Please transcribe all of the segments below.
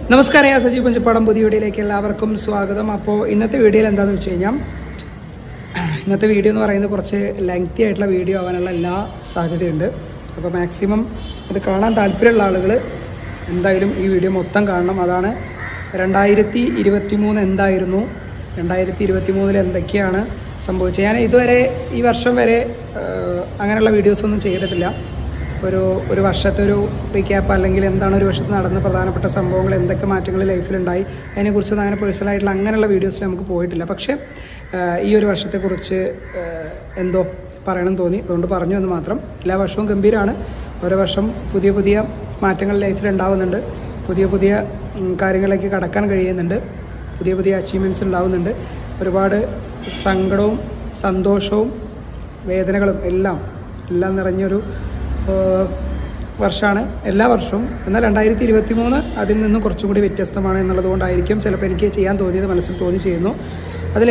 നമസ്കാരം ഞാൻ സജീവ് പഞ്ചപ്പാടം പുതിയ വീഡിയോയിലേക്ക് എല്ലാവർക്കും സ്വാഗതം അപ്പോൾ ഇന്നത്തെ വീഡിയോയിൽ എന്താണെന്ന് വെച്ച് കഴിഞ്ഞാൽ ഇന്നത്തെ വീഡിയോ എന്ന് പറയുന്നത് കുറച്ച് ലെങ്തി ആയിട്ടുള്ള വീഡിയോ ആവാനുള്ള എല്ലാ സാധ്യതയുണ്ട് അപ്പോൾ മാക്സിമം ഇത് കാണാൻ താല്പര്യമുള്ള ആളുകൾ എന്തായാലും ഈ വീഡിയോ മൊത്തം കാണണം അതാണ് രണ്ടായിരത്തി ഇരുപത്തി മൂന്ന് എന്തായിരുന്നു രണ്ടായിരത്തി ഇരുപത്തി മൂന്നിൽ എന്തൊക്കെയാണ് സംഭവിച്ചത് ഞാൻ ഇതുവരെ ഈ വർഷം വരെ ആ, അങ്ങനെയുള്ള വീഡിയോസൊന്നും ചെയ്തിട്ടില്ല ഒരു ഒരു വർഷത്തെ ഒരു റീക്യാപ്പ് അല്ലെങ്കിൽ എന്താണ് ഒരു വർഷത്തിൽ നടന്ന പ്രധാനപ്പെട്ട സംഭവങ്ങൾ എന്തൊക്കെ മാറ്റങ്ങൾ ലൈഫിലുണ്ടായി അതിനെക്കുറിച്ചൊന്നും അങ്ങനെ പേഴ്സണലായിട്ടുള്ള അങ്ങനെയുള്ള വീഡിയോസിൽ നമുക്ക് പോയിട്ടില്ല പക്ഷേ ആ, ഈ ഒരു വർഷത്തെക്കുറിച്ച് ആ, എന്തോ പറയണം തോന്നി അതുകൊണ്ട് പറഞ്ഞു എന്ന് മാത്രം എല്ലാ വർഷവും ഗംഭീരമാണ് ഓരോ വർഷം പുതിയ പുതിയ മാറ്റങ്ങൾ ലൈഫിൽ ഉണ്ടാവുന്നുണ്ട് പുതിയ പുതിയ ഉം, കാര്യങ്ങളിലേക്ക് കടക്കാൻ കഴിയുന്നുണ്ട് പുതിയ പുതിയ അച്ചീവ്മെൻറ്റ്സ് ഉണ്ടാവുന്നുണ്ട് ഒരുപാട് സങ്കടവും സന്തോഷവും വേദനകളും എല്ലാം എല്ലാം നിറഞ്ഞൊരു വർഷമാണ് എല്ലാ വർഷവും എന്നാൽ രണ്ടായിരത്തി ഇരുപത്തി മൂന്ന് അതിൽ നിന്നും കുറച്ചും കൂടി വ്യത്യസ്തമാണ് എന്നുള്ളത് കൊണ്ടായിരിക്കും ചിലപ്പോൾ എനിക്ക് ചെയ്യാൻ തോന്നിയത് മനസ്സിൽ തോന്നി ചെയ്യുന്നു അതിൽ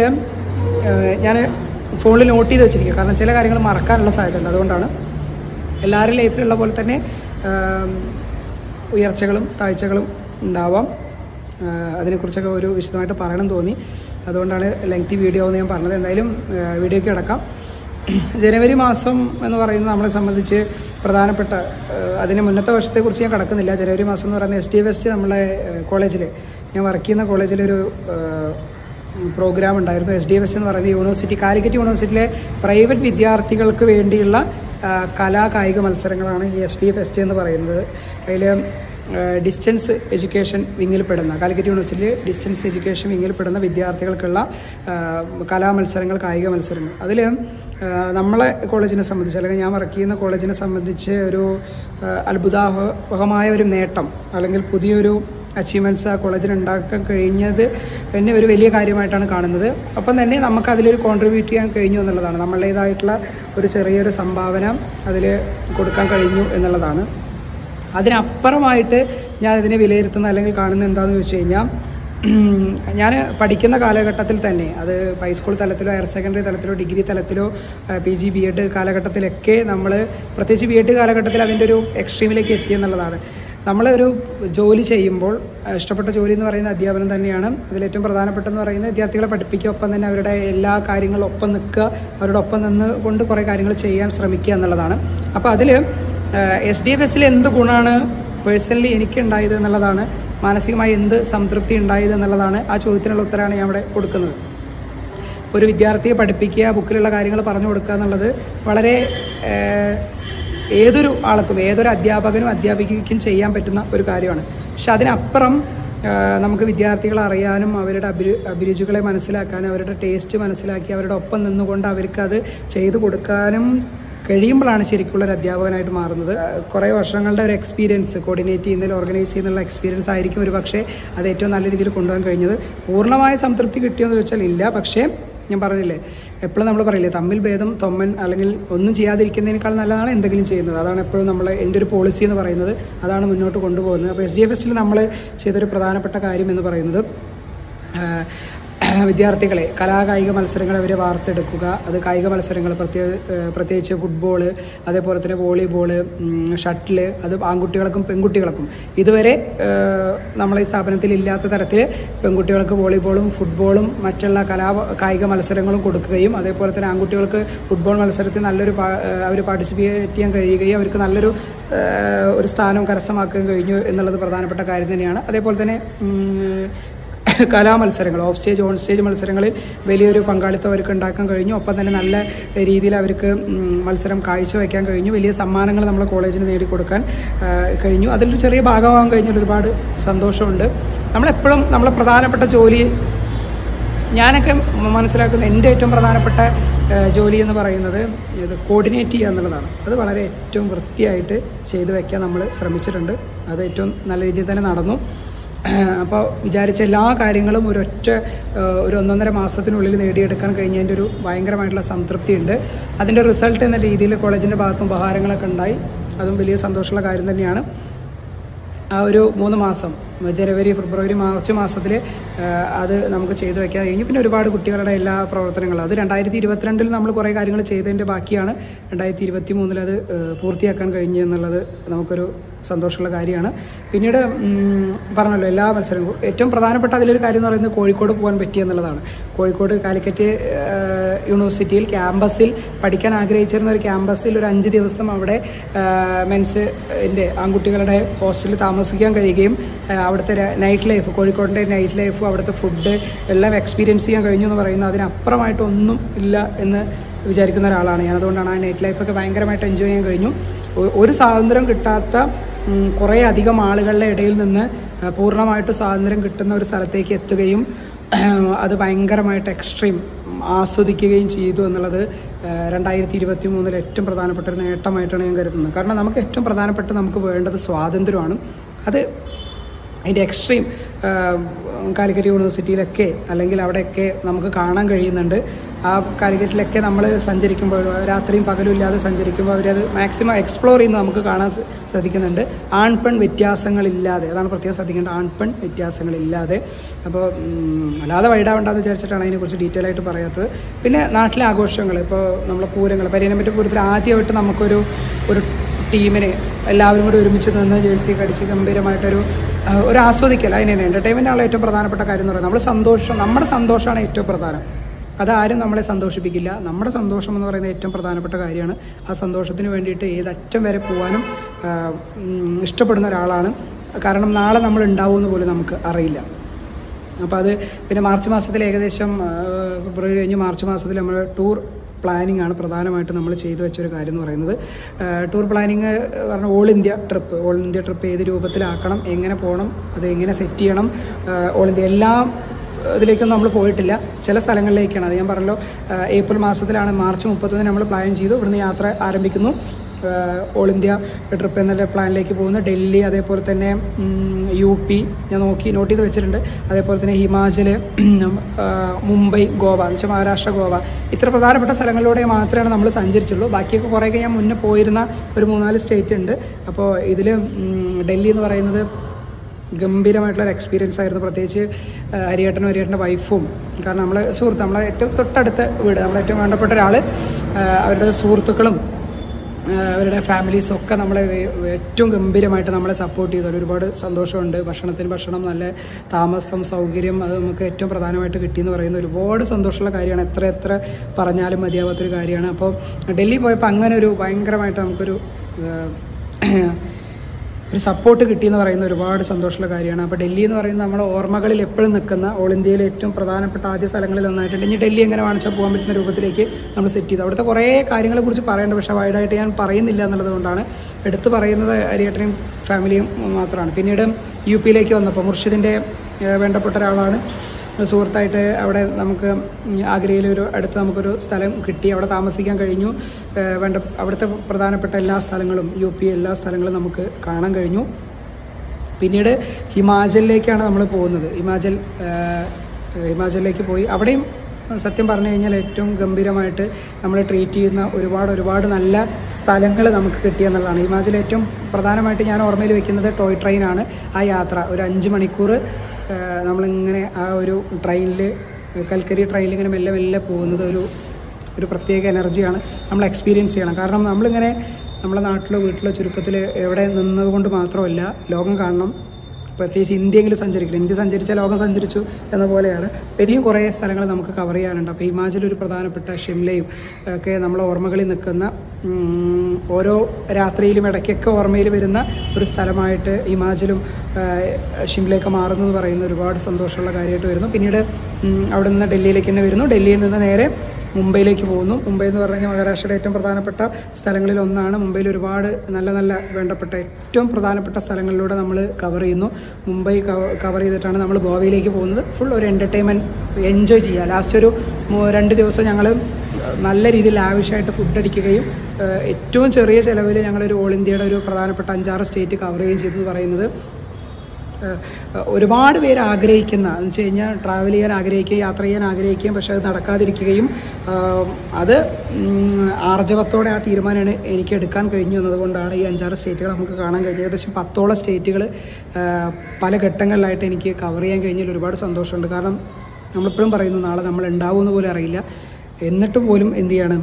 ഞാൻ ഫോണിൽ നോട്ട് ചെയ്ത് വെച്ചിരിക്കുക കാരണം ചില കാര്യങ്ങൾ മറക്കാനുള്ള സാധ്യതയുണ്ട് അതുകൊണ്ടാണ് എല്ലാവരും ലൈഫിലുള്ള പോലെ തന്നെ ആം, ഉയർച്ചകളും താഴ്ചകളും ഉണ്ടാവാം ആ, അതിനെക്കുറിച്ചൊക്കെ ഒരു വിശദമായിട്ട് പറയണം തോന്നി അതുകൊണ്ടാണ് ലെങ്തി വീഡിയോ എന്ന് ഞാൻ പറഞ്ഞത് എന്തായാലും ആ, വീഡിയോയ്ക്ക് കിടക്കാം ജനുവരി മാസം എന്ന് പറയുന്നത് നമ്മളെ സംബന്ധിച്ച് പ്രധാനപ്പെട്ട ആ, അതിന് മുന്നത്തെ വർഷത്തെക്കുറിച്ച് ഞാൻ കിടക്കുന്നില്ല ജനുവരി മാസം എന്ന് പറയുന്നത് എസ് ടി വെസ്റ്റ് നമ്മളെ കോളേജിൽ ഞാൻ വർക്ക് ചെയ്യുന്ന കോളേജിലൊരു ആ, പ്രോഗ്രാം ഉണ്ടായിരുന്നു എസ് ഡി എഫ് എസ് എന്ന് പറയുന്നത് യൂണിവേഴ്സിറ്റി കാലിക്കറ്റ് യൂണിവേഴ്സിറ്റിയിലെ പ്രൈവറ്റ് വിദ്യാർത്ഥികൾക്ക് വേണ്ടിയുള്ള ആ, കലാ കായിക മത്സരങ്ങളാണ് ഈ S D F S T എന്ന് പറയുന്നത് അതിൽ ഡിസ്റ്റൻസ് എഡ്യൂക്കേഷൻ വിങ്ങിൽപ്പെടുന്ന കാലിക്കറ്റ് യൂണിവേഴ്സിറ്റിയിൽ ഡിസ്റ്റൻസ് എഡ്യൂക്കേഷൻ വിങ്ങിൽപ്പെടുന്ന വിദ്യാർത്ഥികൾക്കുള്ള ആ, കലാമത്സരങ്ങൾ കായിക മത്സരങ്ങൾ അതിൽ നമ്മളെ കോളേജിനെ സംബന്ധിച്ച് അല്ലെങ്കിൽ ഞാൻ വർക്ക് ചെയ്യുന്ന കോളേജിനെ സംബന്ധിച്ച് ഒരു ആ, അത്ഭുതാവഹമായ ഒരു നേട്ടം അല്ലെങ്കിൽ പുതിയൊരു അച്ചീവ്മെൻറ്റ്സ് ആ കോളേജിന് ഉണ്ടാക്കാൻ കഴിഞ്ഞത് തന്നെ ഒരു വലിയ കാര്യമായിട്ടാണ് കാണുന്നത് ഒപ്പം തന്നെ നമുക്ക് അതിലൊരു കോൺട്രിബ്യൂട്ട് ചെയ്യാൻ കഴിഞ്ഞു എന്നുള്ളതാണ് നമ്മളുടേതായിട്ടുള്ള ഒരു ചെറിയൊരു സംഭാവന അതിൽ കൊടുക്കാൻ കഴിഞ്ഞു എന്നുള്ളതാണ് അതിനപ്പുറമായിട്ട് ഞാൻ ഇതിനെ വിലയിരുത്തുന്ന അല്ലെങ്കിൽ കാണുന്ന എന്താണെന്ന് ചോദിച്ചു കഴിഞ്ഞാൽ ഞാൻ പഠിക്കുന്ന കാലഘട്ടത്തിൽ തന്നെ അത് ഹൈസ്കൂൾ തലത്തിലോ ഹയർ സെക്കൻഡറി തലത്തിലോ ഡിഗ്രി തലത്തിലോ പി ജി ബി എഡ് കാലഘട്ടത്തിലൊക്കെ നമ്മൾ പ്രത്യേകിച്ച് ബി എഡ് കാലഘട്ടത്തിൽ അതിൻ്റെ ഒരു എക്സ്ട്രീമിലേക്ക് എത്തി എന്നുള്ളതാണ് നമ്മളൊരു ജോലി ചെയ്യുമ്പോൾ അഹ് ഇഷ്ടപ്പെട്ട ജോലി എന്ന് പറയുന്ന അധ്യാപനം തന്നെയാണ് അതിലേറ്റവും പ്രധാനപ്പെട്ടെന്ന് പറയുന്നത് വിദ്യാർത്ഥികളെ പഠിപ്പിക്കുക ഒപ്പം തന്നെ അവരുടെ എല്ലാ കാര്യങ്ങളും ഒപ്പം നിൽക്കുക അവരുടെ ഒപ്പം നിന്ന് കൊണ്ട് കുറേ കാര്യങ്ങൾ ചെയ്യാൻ ശ്രമിക്കുക എന്നുള്ളതാണ് അപ്പോൾ അതിൽ എസ് ഡി എഫ് എസിൽ എന്ത് ഗുണമാണ് പേഴ്സണലി എനിക്ക് ഉണ്ടായത് എന്നുള്ളതാണ് മാനസികമായി എന്ത് സംതൃപ്തി ഉണ്ടായത് എന്നുള്ളതാണ് ആ ചോദ്യത്തിനുള്ള ഉത്തരമാണ് ഞാൻ ഇവിടെ കൊടുക്കുന്നത് ഒരു വിദ്യാർത്ഥിയെ പഠിപ്പിക്കുക ബുക്കിലുള്ള കാര്യങ്ങൾ പറഞ്ഞു കൊടുക്കുക എന്നുള്ളത് വളരെ ഏഹ്, ഏതൊരു ആൾക്കും ഏതൊരു അധ്യാപകനും അധ്യാപികയ്ക്കും ചെയ്യാൻ പറ്റുന്ന ഒരു കാര്യമാണ് പക്ഷെ അതിനപ്പുറം ഏഹ്, നമുക്ക് വിദ്യാർത്ഥികളെ അറിയാനും അവരുടെ അഭിരു അഭിരുചികളെ മനസ്സിലാക്കാനും അവരുടെ ടേസ്റ്റ് മനസ്സിലാക്കി അവരുടെ ഒപ്പം നിന്നുകൊണ്ട് അവർക്ക് അത് ചെയ്തു കൊടുക്കാനും കഴിയുമ്പോഴാണ് ശരിക്കുള്ള ഒരു അധ്യാപകനായിട്ട് മാറുന്നത് ഏഹ്, കുറേ വർഷങ്ങളുടെ ഒരു എക്സ്പീരിയൻസ് കോർഡിനേറ്റ് ചെയ്യുന്നതിൽ ഓർഗനൈസ് ചെയ്യുന്നുള്ള എക്സ്പീരിയൻസ് ആയിരിക്കും ഒരു പക്ഷേ അത് ഏറ്റവും നല്ല രീതിയിൽ കൊണ്ടുപോകാൻ കഴിഞ്ഞത് പൂർണ്ണമായ സംതൃപ്തി കിട്ടിയോന്ന് ചോദിച്ചാൽ ഇല്ല പക്ഷേ ഞാൻ പറഞ്ഞില്ലേ എപ്പോഴും നമ്മൾ പറയില്ലേ തമ്മിൽ ഭേദം തൊമ്മൻ അല്ലെങ്കിൽ ഒന്നും ചെയ്യാതിരിക്കുന്നതിനേക്കാൾ നല്ലതാണ് എന്തെങ്കിലും ചെയ്യുന്നത് അതാണ് എപ്പോഴും നമ്മൾ എൻ്റെ ഒരു പോളിസി എന്ന് പറയുന്നത് അതാണ് മുന്നോട്ട് കൊണ്ടുപോകുന്നത് അപ്പോൾ എസ് ഡി എഫ് എസിൽ നമ്മൾ ചെയ്തൊരു പ്രധാനപ്പെട്ട കാര്യം എന്ന് പറയുന്നത് ആഹ് വിദ്യാർത്ഥികളെ കലാകായിക മത്സരങ്ങൾ അവർ വാർത്തെടുക്കുക അത് കായിക മത്സരങ്ങൾ പ്രത്യേക ഏഹ് പ്രത്യേകിച്ച് ഫുട്ബോൾ അതേപോലെ തന്നെ വോളിബോള് ഷട്ടില് അത് ആൺകുട്ടികൾക്കും പെൺകുട്ടികൾക്കും ഇതുവരെ ഏഹ് നമ്മളെ ഈ സ്ഥാപനത്തിൽ ഇല്ലാത്ത തരത്തിൽ പെൺകുട്ടികൾക്ക് വോളിബോളും ഫുട്ബോളും മറ്റുള്ള കലാ കായിക മത്സരങ്ങളും കൊടുക്കുകയും അതേപോലെ തന്നെ ആൺകുട്ടികൾക്ക് ഫുട്ബോൾ മത്സരത്തിൽ നല്ലൊരു അവർ പാർട്ടിസിപ്പേറ്റ് ചെയ്യാൻ കഴിയുകയും അവർക്ക് നല്ലൊരു ഏഹ് ഒരു സ്ഥാനം കരസ്ഥമാക്കാൻ കഴിഞ്ഞു എന്നുള്ളത് പ്രധാനപ്പെട്ട കാര്യം തന്നെയാണ് അതേപോലെ തന്നെ ഉം, കലാമത്സരങ്ങൾ ഓഫ് സ്റ്റേജ് ഓൺ സ്റ്റേജ് മത്സരങ്ങളിൽ വലിയൊരു പങ്കാളിത്തം അവർക്ക് ഉണ്ടാക്കാൻ കഴിഞ്ഞു ഒപ്പം തന്നെ നല്ല രീതിയിൽ അവർക്ക് ഉം, മത്സരം കാഴ്ചവെക്കാൻ കഴിഞ്ഞു വലിയ സമ്മാനങ്ങൾ നമ്മളെ കോളേജിന് നേടിക്കൊടുക്കാൻ ആ, കഴിഞ്ഞു അതിലൊരു ചെറിയ ഭാഗമാകാൻ കഴിഞ്ഞാൽ ഒരുപാട് സന്തോഷമുണ്ട് നമ്മളെപ്പോഴും നമ്മളെ പ്രധാനപ്പെട്ട ജോലി ഞാനൊക്കെ മനസ്സിലാക്കുന്ന എൻ്റെ ഏറ്റവും പ്രധാനപ്പെട്ട ആ, ജോലി എന്ന് പറയുന്നത് ഇത് കോർഡിനേറ്റ് ചെയ്യുക എന്നുള്ളതാണ് അത് വളരെ ഏറ്റവും വൃത്തിയായിട്ട് ചെയ്തു വയ്ക്കാൻ നമ്മൾ ശ്രമിച്ചിട്ടുണ്ട് അത് ഏറ്റവും നല്ല രീതിയിൽ തന്നെ നടന്നു അപ്പോൾ വിചാരിച്ച എല്ലാ കാര്യങ്ങളും ഒരൊറ്റ ആ, ഒരു ഒന്നൊന്നര മാസത്തിനുള്ളിൽ നേടിയെടുക്കാൻ കഴിഞ്ഞതിൻ്റെ ഒരു ഭയങ്കരമായിട്ടുള്ള സംതൃപ്തി ഉണ്ട് അതിൻ്റെ റിസൾട്ട് എന്ന രീതിയിൽ കോളേജിൻ്റെ ഭാഗത്തും ഉപഹാരങ്ങളൊക്കെ ഉണ്ടായി അതും വലിയ സന്തോഷമുള്ള കാര്യം തന്നെയാണ് ആ ഒരു മൂന്ന് മാസം ജനുവരി ഫെബ്രുവരി മാർച്ച് മാസത്തിൽ അത് നമുക്ക് ചെയ്തു വെക്കാൻ കഴിഞ്ഞു പിന്നെ ഒരുപാട് കുട്ടികളുടെ എല്ലാ പ്രവർത്തനങ്ങളും അത് രണ്ടായിരത്തി ഇരുപത്തിരണ്ടിൽ നമ്മൾ കുറേ കാര്യങ്ങൾ ചെയ്തതിൻ്റെ ബാക്കിയാണ് രണ്ടായിരത്തി ഇരുപത്തി മൂന്നിൽ അത് ഏഹ്, പൂർത്തിയാക്കാൻ കഴിഞ്ഞു എന്നുള്ളത് നമുക്കൊരു സന്തോഷമുള്ള കാര്യമാണ് പിന്നീട് ഉം, പറഞ്ഞല്ലോ എല്ലാ മത്സരങ്ങളും ഏറ്റവും പ്രധാനപ്പെട്ട അതിലൊരു കാര്യം എന്ന് പറയുന്നത് കോഴിക്കോട് പോകാൻ പറ്റി എന്നുള്ളതാണ് കോഴിക്കോട് കാലിക്കറ്റ് ഏഹ്, യൂണിവേഴ്സിറ്റിയിൽ ക്യാമ്പസിൽ പഠിക്കാൻ ആഗ്രഹിച്ചിരുന്ന ഒരു ക്യാമ്പസിൽ ഒരു അഞ്ച് ദിവസം അവിടെ മെൻസിൻ്റെ ആൺകുട്ടികളുടെ ഹോസ്റ്റലിൽ താമസിക്കാൻ കഴിയുകയും ഏഹ്, അവിടുത്തെ നൈറ്റ് ലൈഫ് കോഴിക്കോടിൻ്റെ നൈറ്റ് ലൈഫും അവിടുത്തെ ഫുഡ് എല്ലാം എക്സ്പീരിയൻസ് ചെയ്യാൻ കഴിഞ്ഞു എന്ന് പറയുന്നത് അതിനപ്പുറമായിട്ടൊന്നും ഇല്ല എന്ന് വിചാരിക്കുന്ന ഒരാളാണ് ഞാൻ അതുകൊണ്ടാണ് ആ നൈറ്റ് ലൈഫൊക്കെ ഭയങ്കരമായിട്ട് എൻജോയ് ചെയ്യാൻ കഴിഞ്ഞു ഒ- ഒരു സ്വാതന്ത്ര്യം കിട്ടാത്ത ഉം, കുറേ അധികം ആളുകളുടെ ഇടയിൽ നിന്ന് ആ, പൂർണ്ണമായിട്ട് സ്വാതന്ത്ര്യം കിട്ടുന്ന ഒരു സ്ഥലത്തേക്ക് എത്തുകയും അത് ഭയങ്കരമായിട്ട് എക്സ്ട്രീം ആസ്വദിക്കുകയും ചെയ്തു എന്നുള്ളത് രണ്ടായിരത്തി ഇരുപത്തി മൂന്നിൽ ഏറ്റവും പ്രധാനപ്പെട്ട ഒരു നേട്ടമായിട്ടാണ് ഞാൻ കരുതുന്നത് കാരണം നമുക്ക് ഏറ്റവും പ്രധാനപ്പെട്ട് നമുക്ക് വേണ്ടത് സ്വാതന്ത്ര്യമാണ് അത് അതിൻ്റെ എക്സ്ട്രീം കാലിക്കറ്റ് യൂണിവേഴ്സിറ്റിയിലൊക്കെ അല്ലെങ്കിൽ അവിടെയൊക്കെ നമുക്ക് കാണാൻ കഴിയുന്നുണ്ട് ആ കാലിക്കറ്റിലൊക്കെ നമ്മൾ സഞ്ചരിക്കുമ്പോൾ രാത്രിയും പകലും ഇല്ലാതെ സഞ്ചരിക്കുമ്പോൾ അവരത് മാക്സിമം എക്സ്പ്ലോർ ചെയ്യുന്നത് നമുക്ക് കാണാൻ സ- സാധിക്കുന്നുണ്ട് ആൺ പെൺ വ്യത്യാസങ്ങളില്ലാതെ അതാണ് പ്രത്യേകം ശ്രദ്ധിക്കേണ്ടത് ആൺ പെൺ വ്യത്യാസങ്ങളില്ലാതെ അപ്പോൾ ഉം, അല്ലാതെ വൈഡാവണ്ടെന്ന് വിചാരിച്ചിട്ടാണ് അതിനെക്കുറിച്ച് ഡീറ്റെയിൽ ആയിട്ട് പറയാത്തത് പിന്നെ നാട്ടിലെ ആഘോഷങ്ങൾ ഇപ്പോൾ നമ്മളെ പൂരങ്ങൾ പരിയനമ്പറ്റ പൂരത്തിൽ ആദ്യമായിട്ട് നമുക്കൊരു ഒരു ടീമിനെ എല്ലാവരും കൂടി ഒരുമിച്ച് നിന്ന് ജേഴ്സി കടിച്ച് ഗംഭീരമായിട്ടൊരു ആ, ഒരു ആസ്വദിക്കൽ അതിന് തന്നെ എൻ്റർടൈൻമെൻ്റ് ആണ് ഏറ്റവും പ്രധാനപ്പെട്ട കാര്യം എന്ന് പറയുന്നത് നമ്മൾ സന്തോഷം നമ്മുടെ സന്തോഷമാണ് ഏറ്റവും പ്രധാനം അതാരും നമ്മളെ സന്തോഷിപ്പിക്കില്ല നമ്മുടെ സന്തോഷം എന്ന് പറയുന്നത് ഏറ്റവും പ്രധാനപ്പെട്ട കാര്യമാണ് ആ സന്തോഷത്തിന് വേണ്ടിയിട്ട് ഏതറ്റം വരെ പോകാനും ആ, ഉം, ഇഷ്ടപ്പെടുന്ന ഒരാളാണ് കാരണം നാളെ നമ്മൾ ഉണ്ടാവുമെന്ന് പോലും നമുക്ക് അറിയില്ല അപ്പോൾ അത് പിന്നെ മാർച്ച് മാസത്തിൽ ഏകദേശം ആ, ഫെബ്രുവരി കഴിഞ്ഞ് മാർച്ച് മാസത്തിൽ നമ്മൾ ടൂർ പ്ലാനിംഗ് ആണ് പ്രധാനമായിട്ട് നമ്മൾ ചെയ്തു വെച്ചൊരു കാര്യം എന്ന് പറയുന്നത് ആ, ടൂർ പ്ലാനിങ് പറഞ്ഞാൽ all India trip all India trip ഏത് രൂപത്തിലാക്കണം എങ്ങനെ പോകണം അത് എങ്ങനെ സെറ്റ് ചെയ്യണം ആ, ഓൾ ഇന്ത്യ എല്ലാം ഇതിലേക്കൊന്നും നമ്മൾ പോയിട്ടില്ല ചില സ്ഥലങ്ങളിലേക്കാണ് അത് ഞാൻ പറഞ്ഞല്ലോ ആ, ഏപ്രിൽ മാസത്തിലാണ് മാർച്ച് മുപ്പത്തൊന്നിന് നമ്മൾ പ്ലാൻ ചെയ്തു ഇവിടുന്ന് യാത്ര ആരംഭിക്കുന്നു ആഹ് ഓൾ ഇന്ത്യ ട്രിപ്പ് എന്നുള്ള പ്ലാനിലേക്ക് പോകുന്നു ഡൽഹി അതേപോലെ തന്നെ ഉം, യു പി ഞാൻ നോക്കി നോട്ട് ചെയ്ത് വെച്ചിട്ടുണ്ട് അതേപോലെ തന്നെ ഹിമാചൽ ആഹ് മുംബൈ ഗോവ എന്ന് വെച്ചാൽ മഹാരാഷ്ട്ര ഗോവ ഇത്ര പ്രധാനപ്പെട്ട സ്ഥലങ്ങളിലൂടെ മാത്രമാണ് നമ്മൾ സഞ്ചരിച്ചുള്ളൂ ബാക്കിയൊക്കെ കുറേയൊക്കെ ഞാൻ മുന്നേ പോയിരുന്ന ഒരു മൂന്നാല് സ്റ്റേറ്റ് ഉണ്ട് അപ്പോൾ ഇതിൽ ഡൽഹി എന്ന് പറയുന്നത് ഗംഭീരമായിട്ടുള്ള ഒരു എക്സ്പീരിയൻസ് ആയിരുന്നു പ്രത്യേകിച്ച് ആ, ഹരിയേട്ടനും ഹരിയേട്ടൻ്റെ വൈഫും കാരണം നമ്മളെ സുഹൃത്ത് നമ്മളെ ഏറ്റവും തൊട്ടടുത്ത വീട് നമ്മളെ ഏറ്റവും വേണ്ടപ്പെട്ട ഒരാൾ അവരുടെ സുഹൃത്തുക്കളും ആ, അവരുടെ ഫാമിലീസും ഒക്കെ നമ്മളെ വേ- ഏറ്റവും ഗംഭീരമായിട്ട് നമ്മളെ സപ്പോർട്ട് ചെയ്തു അതിൽ ഒരുപാട് സന്തോഷമുണ്ട് ഭക്ഷണത്തിന് ഭക്ഷണം നല്ല താമസം സൗകര്യം അത് നമുക്ക് ഏറ്റവും പ്രധാനമായിട്ട് കിട്ടിയെന്ന് പറയുന്നത് ഒരുപാട് സന്തോഷമുള്ള കാര്യമാണ് എത്ര എത്ര പറഞ്ഞാലും മതിയാവാത്തൊരു കാര്യമാണ് അപ്പോൾ ഡൽഹി പോയപ്പോൾ അങ്ങനെ ഒരു ഭയങ്കരമായിട്ട് നമുക്കൊരു ആ, ഒരു സപ്പോർട്ട് കിട്ടിയെന്ന് പറയുന്ന ഒരുപാട് സന്തോഷമുള്ള കാര്യമാണ് അപ്പോൾ ഡൽഹി എന്ന് പറയുന്നത് നമ്മുടെ ഓർമ്മകളിൽ എപ്പോഴും നിൽക്കുന്ന ഓൾ ഇന്ത്യയിലെ ഏറ്റവും പ്രധാനപ്പെട്ട ആദ്യ സ്ഥലങ്ങളിൽ ഒന്നായിട്ടുണ്ട് ഇനി ഡൽഹി എങ്ങനെ കാണിച്ചാൽ പോകാൻ പറ്റുന്ന രൂപത്തിലേക്ക് നമ്മൾ സെറ്റ് ചെയ്തു അവിടുത്തെ കുറേ കാര്യങ്ങളെക്കുറിച്ച് പറയേണ്ട പക്ഷേ വൈഡായിട്ട് ഞാൻ പറയുന്നില്ല എന്നുള്ളത് കൊണ്ടാണ് എടുത്തു പറയുന്നത് അരിയേട്ടനെയും ഫാമിലിയും മാത്രമാണ് പിന്നീട് യു പിയിലേക്ക് വന്നപ്പോൾ മുർഷിദിൻ്റെ ഏഹ്, വേണ്ടപ്പെട്ട ഒരാളാണ് സുഹൃത്തായിട്ട് അവിടെ നമുക്ക് ആഗ്രയിൽ ഒരു അടുത്ത് നമുക്കൊരു സ്ഥലം കിട്ടി അവിടെ താമസിക്കാൻ കഴിഞ്ഞു ഏഹ് വേണ്ട അവിടുത്തെ പ്രധാനപ്പെട്ട എല്ലാ സ്ഥലങ്ങളും യു പി എല്ലാ സ്ഥലങ്ങളും നമുക്ക് കാണാൻ കഴിഞ്ഞു പിന്നീട് ഹിമാചലിലേക്കാണ് നമ്മൾ പോകുന്നത് ഹിമാചൽ ഏഹ്, ഹിമാചലിലേക്ക് പോയി അവിടെയും സത്യം പറഞ്ഞു കഴിഞ്ഞാൽ ഏറ്റവും ഗംഭീരമായിട്ട് നമ്മൾ ട്രീറ്റ് ചെയ്യുന്ന ഒരുപാട് ഒരുപാട് നല്ല സ്ഥലങ്ങൾ നമുക്ക് കിട്ടിയെന്നുള്ളതാണ് ഹിമാചൽ ഏറ്റവും പ്രധാനമായിട്ട് ഞാൻ ഓർമ്മയിൽ വെക്കുന്നത് ടോയ് ട്രെയിനാണ് ആ യാത്ര ഒരു അഞ്ച് മണിക്കൂർ ഏഹ്, നമ്മളിങ്ങനെ ആ ഒരു ട്രെയിനിൽ കൽക്കരി ട്രെയിനിൽ ഇങ്ങനെ മെല്ലെ മെല്ലെ പോകുന്നത് ഒരു ഒരു പ്രത്യേക എനർജിയാണ് നമ്മൾ എക്സ്പീരിയൻസ് ചെയ്യണം കാരണം നമ്മളിങ്ങനെ നമ്മുടെ നാട്ടിലോ വീട്ടിലോ ചുരുക്കത്തിൽ എവിടെ നിന്നതുകൊണ്ട് മാത്രമല്ല ലോകം കാണണം പ്രത്യേകിച്ച് ഇന്ത്യയെങ്കിലും സഞ്ചരിക്കണം ഇന്ത്യ സഞ്ചരിച്ച ലോകം സഞ്ചരിച്ചു എന്ന പോലെയാണ് ഇനിയും കുറേ സ്ഥലങ്ങൾ നമുക്ക് കവർ ചെയ്യാനുണ്ട് അപ്പോൾ ഹിമാചൽ ഒരു പ്രധാനപ്പെട്ട ഷിംലയും ഒക്കെ നമ്മളെ ഓർമ്മകളിൽ നിൽക്കുന്ന ഉം, ഓരോ രാത്രിയിലും ഇടയ്ക്കൊക്കെ ഓർമ്മയിൽ വരുന്ന ഒരു സ്ഥലമായിട്ട് ഹിമാചലും ഷിംലയൊക്കെ മാറുന്നു എന്ന് പറയുന്ന ഒരുപാട് സന്തോഷമുള്ള കാര്യമായിട്ട് വരുന്നു പിന്നീട് ഉം, അവിടെ നിന്ന് ഡൽഹിയിലേക്ക് തന്നെ വരുന്നു ഡൽഹിയിൽ നിന്ന് നേരെ മുംബൈയിലേക്ക് പോകുന്നു മുംബൈ എന്ന് പറഞ്ഞാൽ മഹാരാഷ്ട്രയുടെ ഏറ്റവും പ്രധാനപ്പെട്ട സ്ഥലങ്ങളിൽ ഒന്നാണ് മുംബൈയിൽ ഒരുപാട് നല്ല നല്ല വേണ്ടപ്പെട്ട ഏറ്റവും പ്രധാനപ്പെട്ട സ്ഥലങ്ങളിലൂടെ നമ്മൾ കവർ ചെയ്യുന്നു മുംബൈ കവർ ചെയ്തിട്ടാണ് നമ്മൾ ഗോവയിലേക്ക് പോകുന്നത് ഫുൾ ഒരു എൻ്റർടൈൻമെൻറ്റ് എൻജോയ് ചെയ്യുക ലാസ്റ്റ് ഒരു മൂ- രണ്ട് ദിവസം ഞങ്ങൾ നല്ല രീതിയിൽ ആവശ്യമായിട്ട് ഫുഡ് അടിക്കുകയും ഏഹ്, ഏറ്റവും ചെറിയ ചിലവിൽ ഞങ്ങളൊരു ഓൾ ഇന്ത്യയുടെ ഒരു പ്രധാനപ്പെട്ട അഞ്ചാറ് സ്റ്റേറ്റ് കവർ ചെയ്യുകയും ചെയ്തു എന്ന് പറയുന്നത് ഏഹ് ഒരുപാട് പേര് ആഗ്രഹിക്കുന്ന എന്ന് വെച്ച് കഴിഞ്ഞാൽ ട്രാവൽ ചെയ്യാൻ ആഗ്രഹിക്കുകയും യാത്ര ചെയ്യാൻ ആഗ്രഹിക്കുകയും പക്ഷെ അത് നടക്കാതിരിക്കുകയും ആഹ് അത് ഉം, ആർജവത്തോടെ ആ തീരുമാനമാണ് എനിക്ക് എടുക്കാൻ കഴിഞ്ഞു എന്നതുകൊണ്ടാണ് ഈ അഞ്ചാറ് സ്റ്റേറ്റുകൾ നമുക്ക് കാണാൻ കഴിഞ്ഞത് ഏകദേശം പത്തോളം സ്റ്റേറ്റുകൾ പല ഘട്ടങ്ങളിലായിട്ട് എനിക്ക് കവർ ചെയ്യാൻ കഴിഞ്ഞതിൽ ഒരുപാട് സന്തോഷമുണ്ട് കാരണം നമ്മളിപ്പോഴും പറയുന്നു നാളെ നമ്മൾ ഉണ്ടാവുമെന്ന് പോലും അറിയില്ല എന്നിട്ട് പോലും എന്ത് ചെയ്യണം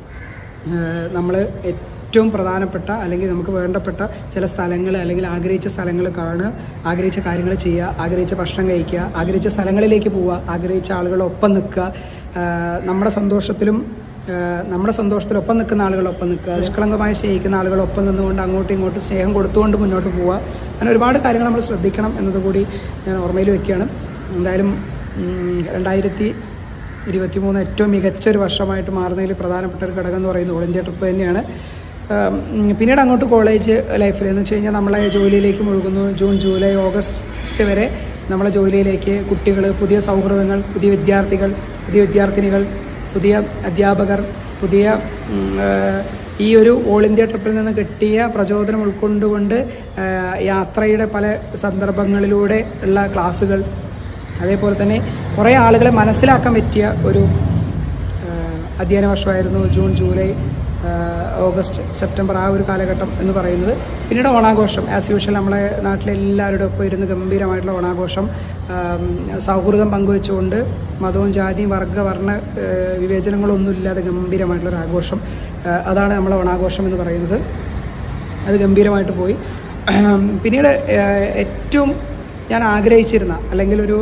നമ്മൾ ഏറ്റവും പ്രധാനപ്പെട്ട അല്ലെങ്കിൽ നമുക്ക് വേണ്ടപ്പെട്ട ചില സ്ഥലങ്ങൾ അല്ലെങ്കിൽ ആഗ്രഹിച്ച സ്ഥലങ്ങൾ കാണുക ആഗ്രഹിച്ച കാര്യങ്ങൾ ചെയ്യുക ആഗ്രഹിച്ച ഭക്ഷണം കഴിക്കുക ആഗ്രഹിച്ച സ്ഥലങ്ങളിലേക്ക് പോവുക ആഗ്രഹിച്ച ആളുകളൊപ്പം നിൽക്കുക ആഹ് നമ്മുടെ സന്തോഷത്തിലും ആഹ് നമ്മുടെ സന്തോഷത്തിലൊപ്പം നിൽക്കുന്ന ആളുകളൊപ്പം നിൽക്കുക നിഷ്കളങ്കമായി സ്നേഹിക്കുന്ന ആളുകളൊപ്പം നിന്നുകൊണ്ട് അങ്ങോട്ടും ഇങ്ങോട്ടും സ്നേഹം കൊടുത്തുകൊണ്ട് മുന്നോട്ട് പോവുക അങ്ങനെ ഒരുപാട് കാര്യങ്ങൾ നമ്മൾ ശ്രദ്ധിക്കണം എന്നതുകൂടി ഞാൻ ഓർമ്മയിൽ വെക്കുകയാണ് എന്തായാലും ഉം, രണ്ടായിരത്തി ഇരുപത്തി മൂന്ന് ഏറ്റവും മികച്ച ഒരു വർഷമായിട്ട് മാറുന്നതിൽ പ്രധാനപ്പെട്ട ഒരു ഘടകം എന്ന് പറയുന്നത് ഓൾ ഇന്ത്യ ട്രിപ്പ് തന്നെയാണ് ഉം, പിന്നീട് അങ്ങോട്ട് കോളേജ് ലൈഫിൽ എന്ന് വെച്ച് കഴിഞ്ഞാൽ നമ്മളെ ജോലിയിലേക്ക് മുഴുകുന്നു ജൂൺ ജൂലൈ ഓഗസ്റ്റ് വരെ നമ്മളെ ജോലിയിലേക്ക് കുട്ടികൾ പുതിയ സൗഹൃദങ്ങൾ പുതിയ വിദ്യാർത്ഥികൾ പുതിയ വിദ്യാർത്ഥിനികൾ പുതിയ അധ്യാപകർ പുതിയ ഉം, ഏഹ്, ഈ ഒരു ഓൾ ഇന്ത്യ ട്രിപ്പിൽ നിന്ന് കിട്ടിയ പ്രചോദനം ഉൾക്കൊണ്ടുകൊണ്ട് ഏഹ്, യാത്രയുടെ പല സന്ദർഭങ്ങളിലൂടെ ഉള്ള ക്ലാസ്സുകൾ അതേപോലെ തന്നെ കുറേ ആളുകളെ മനസ്സിലാക്കാൻ പറ്റിയ ഒരു ആഹ് അധ്യയന വർഷമായിരുന്നു ജൂൺ ജൂലൈ ആഹ് ഓഗസ്റ്റ് സെപ്റ്റംബർ ആ ഒരു കാലഘട്ടം എന്ന് പറയുന്നത് പിന്നീട് ഓണാഘോഷം ആസ് യൂഷ്വൽ നമ്മളെ നാട്ടിലെ എല്ലാവരുടെ ഒപ്പം ഇരുന്ന് ഗംഭീരമായിട്ടുള്ള ഓണാഘോഷം ആം, സൗഹൃദം പങ്കുവെച്ചുകൊണ്ട് മതവും ജാതിയും വർഗ്ഗ വർണ്ണ ആഹ് വിവേചനങ്ങളൊന്നും ഇല്ലാതെ ഗംഭീരമായിട്ടുള്ള ഒരു ആഘോഷം ആഹ് അതാണ് നമ്മളെ ഓണാഘോഷം എന്ന് പറയുന്നത് അത് ഗംഭീരമായിട്ട് പോയി പിന്നീട് ഏഹ്, ഏറ്റവും ഞാൻ ആഗ്രഹിച്ചിരുന്ന അല്ലെങ്കിൽ ഒരു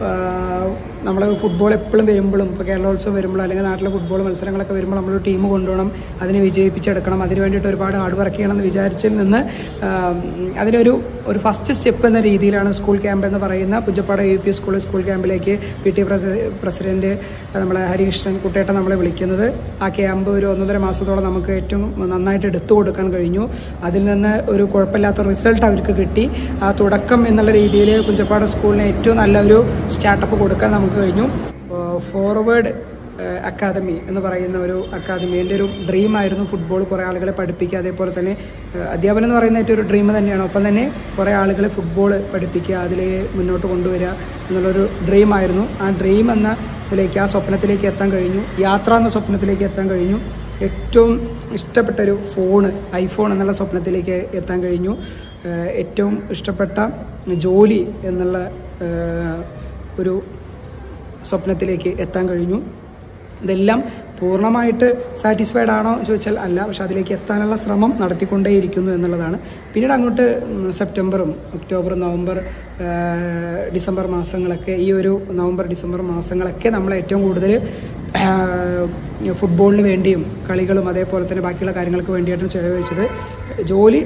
നമ്മൾ ഫുട്ബോൾ എപ്പോഴും വരുമ്പോഴും ഇപ്പോൾ കേരളോത്സവം വരുമ്പോഴും അല്ലെങ്കിൽ നാട്ടിലെ ഫുട്ബോൾ മത്സരങ്ങളൊക്കെ വരുമ്പോൾ നമ്മളൊരു ടീം കൊണ്ടുപോകണം അതിനെ വിജയിപ്പിച്ചെടുക്കണം അതിന് വേണ്ടിയിട്ട് ഒരുപാട് ഹാർഡ് വർക്ക് ചെയ്യണം എന്ന് വിചാരിച്ചതിൽ നിന്ന് ആം, അതിനൊരു ഒരു ഫസ്റ്റ് സ്റ്റെപ്പ് എന്ന രീതിയിലാണ് സ്കൂൾ ക്യാമ്പ് എന്ന് പറയുന്ന പുജപ്പാട് യു പി സ്കൂൾ സ്കൂൾ ക്യാമ്പിലേക്ക് പി ടി പ്രസിഡന്റ് നമ്മളെ ഹരികൃഷ്ണൻ കുട്ടേട്ടൻ നമ്മളെ വിളിക്കുന്നത് ആ ക്യാമ്പ് ഒരു ഒന്നൊന്നര മാസത്തോളം നമുക്ക് ഏറ്റവും നന്നായിട്ട് എടുത്തു കൊടുക്കാൻ കഴിഞ്ഞു അതിൽ നിന്ന് ഒരു കുഴപ്പമില്ലാത്ത റിസൾട്ട് അവർക്ക് കിട്ടി ആ തുടക്കം എന്നുള്ള രീതിയിൽ കുഞ്ചപ്പാട് സ്കൂളിന് ഏറ്റവും നല്ലൊരു സ്റ്റാർട്ടപ്പ് കൊടുക്കാൻ നമുക്ക് കഴിഞ്ഞു ഫോർവേഡ് അക്കാദമി എന്ന് പറയുന്ന ഒരു അക്കാദമി എൻ്റെ ഒരു ഡ്രീമായിരുന്നു ഫുട്ബോൾ കുറേ ആളുകളെ പഠിപ്പിക്കുക അതേപോലെ തന്നെ ഏഹ്, അധ്യാപനം എന്ന് പറയുന്ന ഏറ്റവും ഒരു ഡ്രീം തന്നെയാണ് ഒപ്പം തന്നെ കുറേ ആളുകളെ ഫുട്ബോൾ പഠിപ്പിക്കുക അതിൽ മുന്നോട്ട് കൊണ്ടുവരിക എന്നുള്ളൊരു ഡ്രീമായിരുന്നു ആ ഡ്രീം എന്ന ഇതിലേക്ക് ആ സ്വപ്നത്തിലേക്ക് എത്താൻ കഴിഞ്ഞു യാത്ര എന്ന സ്വപ്നത്തിലേക്ക് എത്താൻ കഴിഞ്ഞു ഏറ്റവും ഇഷ്ടപ്പെട്ട ഒരു ഫോണ് ഐഫോൺ എന്നുള്ള സ്വപ്നത്തിലേക്ക് എത്താൻ കഴിഞ്ഞു ഏഹ്, ഏറ്റവും ഇഷ്ടപ്പെട്ട ജോലി എന്നുള്ള ഏഹ്, ഒരു സ്വപ്നത്തിലേക്ക് എത്താൻ കഴിഞ്ഞു ഇതെല്ലാം പൂർണ്ണമായിട്ട് സാറ്റിസ്ഫൈഡ് ആണോ എന്ന് ചോദിച്ചാൽ അല്ല പക്ഷെ അതിലേക്ക് എത്താനുള്ള ശ്രമം നടത്തിക്കൊണ്ടേയിരിക്കുന്നു എന്നുള്ളതാണ് പിന്നീട് അങ്ങോട്ട് ഉം, സെപ്റ്റംബറും ഒക്ടോബർ നവംബർ ആ, ഡിസംബർ മാസങ്ങളൊക്കെ ഈ ഒരു നവംബർ ഡിസംബർ മാസങ്ങളൊക്കെ നമ്മൾ ഏറ്റവും കൂടുതൽ ആ, ഫുട്ബോളിന് വേണ്ടിയും കളികളും അതേപോലെ തന്നെ ബാക്കിയുള്ള കാര്യങ്ങൾക്ക് വേണ്ടിയിട്ടാണ് ചെലവഴിച്ചത് ജോലി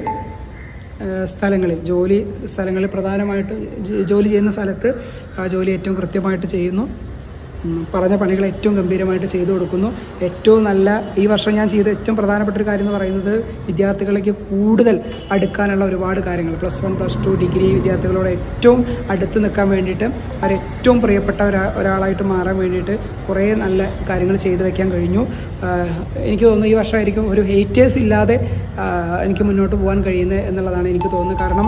ഏഹ് സ്ഥലങ്ങളിൽ ജോലി സ്ഥലങ്ങളിൽ പ്രധാനമായിട്ട് ജ- ജോലി ചെയ്യുന്ന സ്ഥലത്ത് ആ ജോലി ഏറ്റവും കൃത്യമായിട്ട് ചെയ്യുന്നു ഉം, പറഞ്ഞ പണികൾ ഏറ്റവും ഗംഭീരമായിട്ട് ചെയ്തു കൊടുക്കുന്നു ഏറ്റവും നല്ല ഈ വർഷം ഞാൻ ചെയ്ത ഏറ്റവും പ്രധാനപ്പെട്ട ഒരു കാര്യം എന്ന് പറയുന്നത് വിദ്യാർത്ഥികളിലേക്ക് കൂടുതൽ അടുക്കാനുള്ള ഒരുപാട് കാര്യങ്ങൾ plus one plus two degree വിദ്യാർത്ഥികളോട് ഏറ്റവും അടുത്ത് നിൽക്കാൻ വേണ്ടിയിട്ട് അവർ ഏറ്റവും പ്രിയപ്പെട്ട ഒരാ ഒരാളായിട്ട് മാറാൻ വേണ്ടിയിട്ട് കുറേ നല്ല കാര്യങ്ങൾ ചെയ്തു വെക്കാൻ കഴിഞ്ഞു ആഹ് എനിക്ക് തോന്നുന്നു ഈ വർഷമായിരിക്കും ഒരു ഹെയ്റ്റേഴ്സ് ഇല്ലാതെ ആഹ് എനിക്ക് മുന്നോട്ട് പോകാൻ കഴിയുന്നത് എന്നുള്ളതാണ് എനിക്ക് തോന്നുന്നത് കാരണം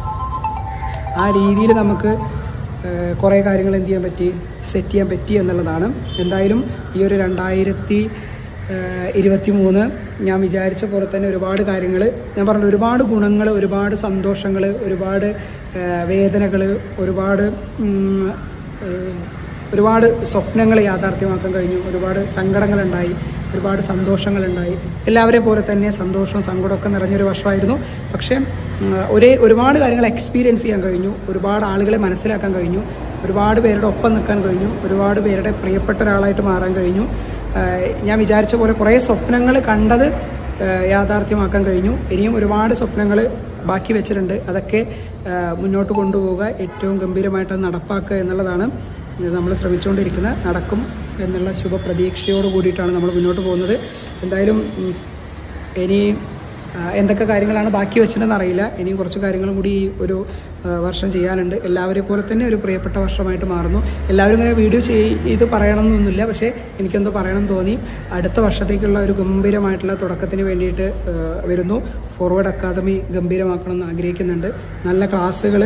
ആ രീതിയിൽ നമുക്ക് ഏഹ്, കുറേ കാര്യങ്ങൾ എന്ത് ചെയ്യാൻ പറ്റി സെറ്റ് ചെയ്യാൻ പറ്റി എന്നുള്ളതാണ് എന്തായാലും ഈ ഒരു രണ്ടായിരത്തി ഇരുപത്തി മൂന്ന് ഞാൻ വിചാരിച്ച പോലെ തന്നെ ഒരുപാട് കാര്യങ്ങൾ ഞാൻ പറഞ്ഞു ഒരുപാട് ഗുണങ്ങൾ ഒരുപാട് സന്തോഷങ്ങൾ ഒരുപാട് വേദനകൾ ഒരുപാട് ഉം, ഏഹ്, ഒരുപാട് സ്വപ്നങ്ങൾ യാഥാർത്ഥ്യമാക്കാൻ കഴിഞ്ഞു ഒരുപാട് സങ്കടങ്ങളുണ്ടായി ഒരുപാട് സന്തോഷങ്ങളുണ്ടായി എല്ലാവരെയും പോലെ തന്നെ സന്തോഷവും സങ്കടമൊക്കെ നിറഞ്ഞൊരു വർഷമായിരുന്നു പക്ഷേ ഉം, ഒരേ ഒരുപാട് കാര്യങ്ങൾ എക്സ്പീരിയൻസ് ചെയ്യാൻ കഴിഞ്ഞു ഒരുപാട് ആളുകളെ മനസ്സിലാക്കാൻ കഴിഞ്ഞു ഒരുപാട് പേരുടെ ഒപ്പം നിൽക്കാൻ കഴിഞ്ഞു ഒരുപാട് പേരുടെ പ്രിയപ്പെട്ട ഒരാളായിട്ട് മാറാൻ കഴിഞ്ഞു ആഹ് ഞാൻ വിചാരിച്ച പോലെ കുറേ സ്വപ്നങ്ങൾ കണ്ടത് ആഹ് യാഥാർത്ഥ്യമാക്കാൻ കഴിഞ്ഞു ഇനിയും ഒരുപാട് സ്വപ്നങ്ങൾ ബാക്കി വെച്ചിട്ടുണ്ട് അതൊക്കെ ആഹ് മുന്നോട്ട് കൊണ്ടുപോവുക ഏറ്റവും ഗംഭീരമായിട്ട് അത് നടപ്പാക്കുക എന്നുള്ളതാണ് നമ്മൾ ശ്രമിച്ചുകൊണ്ടിരിക്കുന്നത് നടക്കും എന്നുള്ള ശുഭപ്രതീക്ഷയോട് കൂടിയിട്ടാണ് നമ്മൾ മുന്നോട്ട് പോകുന്നത് എന്തായാലും ഉം, ഇനി ആ, എന്തൊക്കെ കാര്യങ്ങളാണ് ബാക്കി വെച്ചിട്ടുണ്ടെന്ന് അറിയില്ല ഇനിയും കുറച്ച് കാര്യങ്ങളും കൂടി ഈ ഒരു ആ, വർഷം ചെയ്യാനുണ്ട് എല്ലാവരെ പോലെ തന്നെ ഒരു പ്രിയപ്പെട്ട വർഷമായിട്ട് മാറുന്നു എല്ലാവരും ഇങ്ങനെ വീഡിയോ ചെയ്ത് പറയണമെന്നൊന്നുമില്ല പക്ഷേ എനിക്കെന്തോ പറയണം തോന്നി അടുത്ത വർഷത്തേക്കുള്ള ഒരു ഗംഭീരമായിട്ടുള്ള തുടക്കത്തിന് വേണ്ടിയിട്ട് ആ, വരുന്നു ഫോർവേഡ് അക്കാദമി ഗംഭീരമാക്കണമെന്ന് ആഗ്രഹിക്കുന്നുണ്ട് നല്ല ക്ലാസ്സുകൾ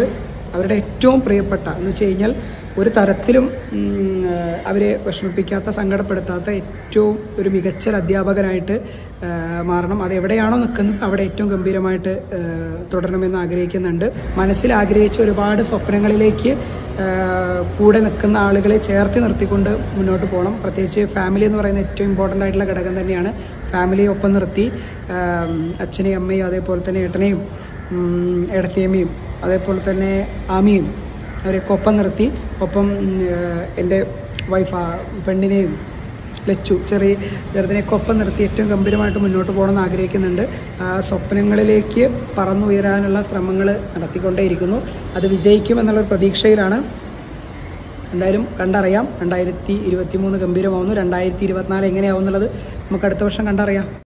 അവരുടെ ഏറ്റവും പ്രിയപ്പെട്ട എന്ന് വെച്ച് കഴിഞ്ഞാൽ ഒരു തരത്തിലും ഉം, ആ, അവരെ വിഷമിപ്പിക്കാത്ത സങ്കടപ്പെടുത്താത്ത ഏറ്റവും ഒരു മികച്ച ഒരു അധ്യാപകനായിട്ട് ആ, മാറണം അത് എവിടെയാണോ നിൽക്കുന്നത് അവിടെ ഏറ്റവും ഗംഭീരമായിട്ട് ആ, തുടരണമെന്ന് ആഗ്രഹിക്കുന്നുണ്ട് മനസ്സിൽ ആഗ്രഹിച്ച ഒരുപാട് സ്വപ്നങ്ങളിലേക്ക് ആ, കൂടെ നിൽക്കുന്ന ആളുകളെ ചേർത്ത് നിർത്തിക്കൊണ്ട് മുന്നോട്ട് പോകണം പ്രത്യേകിച്ച് ഫാമിലി എന്ന് പറയുന്ന ഏറ്റവും ഇമ്പോർട്ടൻ്റ് ആയിട്ടുള്ള ഘടകം തന്നെയാണ് ഫാമിലിയെ ഒപ്പം നിർത്തി ആ, അച്ഛനെയും അമ്മയും അതേപോലെ തന്നെ ഏട്ടനെയും ഉം, ഏടത്തിയമ്മയും അതേപോലെ തന്നെ ആമിയും അവരെയൊക്കെ ഒപ്പം നിർത്തി ഒപ്പം ഉം, എൻ്റെ വൈഫ് ആ പെണ്ണിനെയും ലച്ചു ചെറിയ ചെറുതിനെയൊക്കെ ഒപ്പം നിർത്തി ഏറ്റവും ഗംഭീരമായിട്ട് മുന്നോട്ട് പോകണമെന്ന് ആഗ്രഹിക്കുന്നുണ്ട് ആ സ്വപ്നങ്ങളിലേക്ക് പറന്നുയരാനുള്ള ശ്രമങ്ങൾ നടത്തിക്കൊണ്ടേയിരിക്കുന്നു അത് വിജയിക്കും എന്നുള്ളൊരു പ്രതീക്ഷയിലാണ് എന്തായാലും കണ്ടറിയാം രണ്ടായിരത്തി ഇരുപത്തി മൂന്ന് ഗംഭീരമാവുന്നു രണ്ടായിരത്തി ഇരുപത്തിനാല് എങ്ങനെയാവും എന്നുള്ളത് നമുക്ക് അടുത്ത വർഷം കണ്ടറിയാം